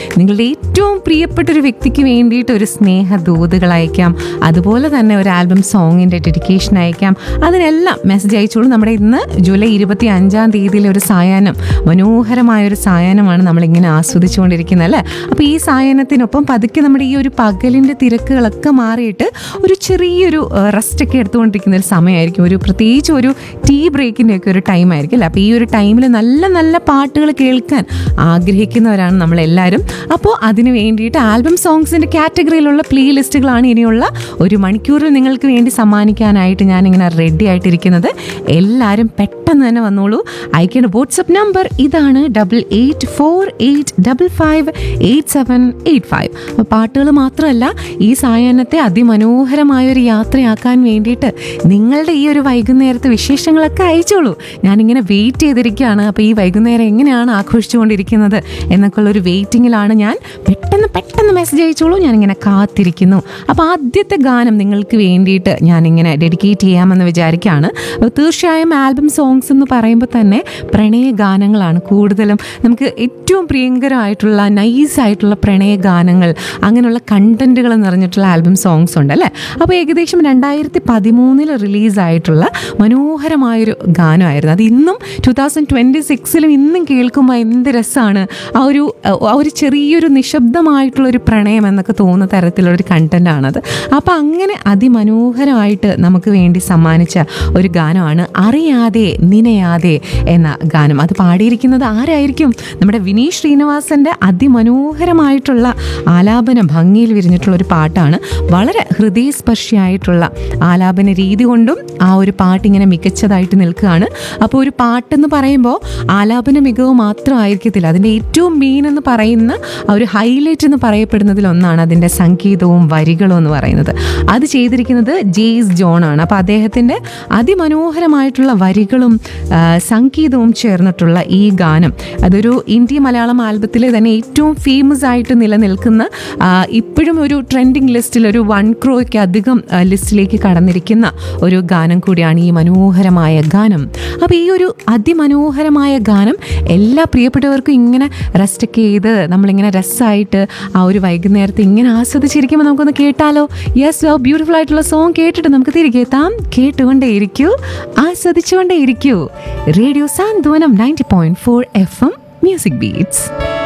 നിങ്ങളുടെ ഏറ്റവും പ്രിയപ്പെട്ട ഒരു വ്യക്തിക്ക് വേണ്ടിയിട്ട് ഒരു സ്നേഹദൂതുകൾ അയക്കാം അതുപോലെ തന്നെ ഒരു ആൽബം സോങ്ങിൻ്റെ ഡെഡിക്കേഷൻ അയക്കാം അതിനെല്ലാം മെസ്സേജ് അയച്ചോളൂ നമ്മുടെ ഇന്ന് ജൂലൈ ഇരുപത്തി അഞ്ചാം തീയതിയിലെ ഒരു സായാഹ്നം മനോഹരമായ ഒരു സായാഹ്നമാണ് നമ്മളിങ്ങനെ ആസ്വദിച്ചുകൊണ്ടിരിക്കുന്നത് അല്ലേ അപ്പോൾ ഈ സായാഹ്നത്തിനൊപ്പം പതുക്കെ നമ്മുടെ ഈ ഒരു പകലിൻ്റെ തിരക്കുകളൊക്കെ മാറിയിട്ട് ഒരു ചെറിയൊരു റെസ്റ്റ് ഒക്കെ എടുത്തുകൊണ്ടിരിക്കുന്ന ഒരു സമയമായിരിക്കും ഒരു പ്രത്യേകിച്ച് ഒരു ടീ ബ്രേക്കിൻ്റെ ഒക്കെ ഒരു ടൈം ആയിരിക്കും അല്ലേ അപ്പോൾ ഈ ഒരു ടൈമിൽ നല്ല നല്ല പാട്ടുകൾ കേൾക്കാൻ ആഗ്രഹിക്കുന്നവരാണ് നമ്മളെല്ലാവരും അപ്പോൾ അതിന് വേണ്ടിയിട്ട് ആൽബം സോങ്സിൻ്റെ കാറ്റഗറിയിലുള്ള പ്ലേ ലിസ്റ്റുകളാണ് ഇനിയുള്ള ഒരു മണിക്കൂറിൽ നിങ്ങൾക്ക് വേണ്ടി സമ്മാനിക്കാനായിട്ട് ഞാനിങ്ങനെ റെഡി ആയിട്ടിരിക്കുന്നത് എല്ലാവരും പെട്ടെന്ന് തന്നെ വന്നോളൂ അയക്കേണ്ട വാട്സപ്പ് നമ്പർ ഇതാണ് double eight four eight double five eight seven eight five അപ്പോൾ പാട്ടുകൾ മാത്രമല്ല ഈ സായാഹ്നത്തെ അതിമനോഹരമായ ഒരു യാത്രയാക്കാൻ വേണ്ടിയിട്ട് നിങ്ങളുടെ ഈ ഒരു വൈകുന്നേരത്തെ വിശേഷങ്ങളൊക്കെ അയച്ചോളൂ ഞാനിങ്ങനെ വെയിറ്റ് ചെയ്തിരിക്കുകയാണ് അപ്പോൾ ഈ വൈകുന്നേരം എങ്ങനെയാണ് ആഘോഷിച്ചുകൊണ്ടിരിക്കുന്നത് എന്നൊക്കെ ഉള്ളൊരു വെയിറ്റിങ്ങിലാണ് ഞാൻ പെട്ടെന്ന് പെട്ടെന്ന് മെസ്സേജ് അയച്ചോളൂ ഞാനിങ്ങനെ കാത്തിരിക്കുന്നു അപ്പോൾ ആദ്യത്തെ ഗാനം നിങ്ങൾക്ക് വേണ്ടിയിട്ട് ഞാനിങ്ങനെ ഡെഡിക്കേറ്റ് ചെയ്യാമെന്ന് വിചാരിക്കുകയാണ് അപ്പോൾ തീർച്ചയായും ആൽബം സോങ്സ് എന്ന് പറയുമ്പോൾ തന്നെ പ്രണയ ഗാനങ്ങളാണ് കൂടുതലും നമുക്ക് ഏറ്റവും പ്രിയങ്കരമായിട്ടുള്ള നൈസായിട്ടുള്ള പ്രണയ ഗാനങ്ങൾ അങ്ങനെയുള്ള കണ്ടന്റുകൾ നിറഞ്ഞിട്ടുള്ള ആൽബം സോങ്സ് ഉണ്ട് അല്ലേ അപ്പോൾ ഏകദേശം രണ്ടായിരത്തി പതിമൂന്നിൽ റിലീസായിട്ടുള്ള മനോഹരമായൊരു ഗാനമായിരുന്നു അത് ഇന്നും ടു തൗസൻഡ് ട്വൻറ്റി സിക്സിലും ഇന്നും കേൾക്കുമ്പോൾ എന്ത് രസമാണ് ആ ഒരു ആ ഒരു ചെറിയൊരു നിശബ്ദമായിട്ടുള്ള ഒരു പ്രണയം എന്നൊക്കെ തോന്നുന്ന തരത്തിലുള്ളൊരു കണ്ടൻ്റാണത് അപ്പോൾ അങ്ങനെ അതിമനോഹരമായിട്ട് നമുക്ക് വേണ്ടി സമ്മാനിച്ച ഒരു ഗാനമാണ് അറിയാതെ നിനയാതെ എന്ന ഗാനം അത് പാടിയിരിക്കുന്നത് ആരായിരിക്കും നമ്മുടെ വിനീത് ശ്രീനിവാസൻ്റെ അതിമനോഹരമായിട്ടുള്ള ആലാപന ഭംഗിയിൽ വിരിഞ്ഞിട്ടുള്ള ഒരു പാട്ടാണ് വളരെ ഹൃദയസ്പർശിയായിട്ടുള്ള ആലാപന രീതി കൊണ്ടും ആ ഒരു പാട്ട് ഇങ്ങനെ മികച്ചതായിട്ട് നിൽക്കുകയാണ് അപ്പോൾ ഒരു പാട്ടെന്ന് പറയുമ്പോൾ ആലാപന മികവ് മാത്രമായിരിക്കത്തില്ല അതിൻ്റെ ഏറ്റവും മെയിൻ എന്ന് പറയുന്ന ആ ഒരു ഹൈലൈറ്റ് എന്ന് പറയപ്പെടുന്നതിൽ ഒന്നാണ് അതിൻ്റെ സംഗീതവും വരികളും എന്ന് പറയുന്നത് അത് ചെയ്തിരിക്കുന്നത് ജെയ്സ് ജോൺ ആണ് അപ്പോൾ അദ്ദേഹത്തിൻ്റെ അതിമനോഹരമായിട്ടുള്ള വരികളും ആ, സംഗീതവും ചേർന്നിട്ടുള്ള ഈ ഗാനം അതൊരു ഇന്ത്യ മലയാളം ആൽബത്തിലെ തന്നെ ഏറ്റവും ഫേമസ് ആയിട്ട് നിലനിൽക്കുന്ന ആ, ഇപ്പോഴും ഒരു ട്രെൻഡിങ് ലിസ്റ്റിൽ ഒരു വൺ ക്രോയ്ക്ക് അധികം ആ, ലിസ്റ്റിലേക്ക് കടന്നിരിക്കുന്ന ഒരു ഗാനം കൂടിയാണ് ഈ മനോഹരമായ ഗാനം അപ്പോൾ ഈ ഒരു അതിമനോഹരമായ ഗാനം എല്ലാ പ്രിയപ്പെട്ടവർക്കും ഇങ്ങനെ റെസ്റ്റൊക്കെ ചെയ്ത് നമ്മളിങ്ങനെ രസമായിട്ട് ആ ഒരു വൈകുന്നേരത്തെ ഇങ്ങനെ ആസ്വദിച്ചിരിക്കുമ്പോൾ നമുക്കൊന്ന് കേട്ടാലോ യെസ് ബ്യൂട്ടിഫുൾ ആയിട്ടുള്ള സോങ് കേട്ടിട്ട് നമുക്ക് തിരികെ എത്താം കേട്ടുകൊണ്ടേ ഇരിക്കൂ ആസ്വദിച്ചുകൊണ്ടേ ഇരിക്കൂ radio Santhwanam ninety point four F M music beats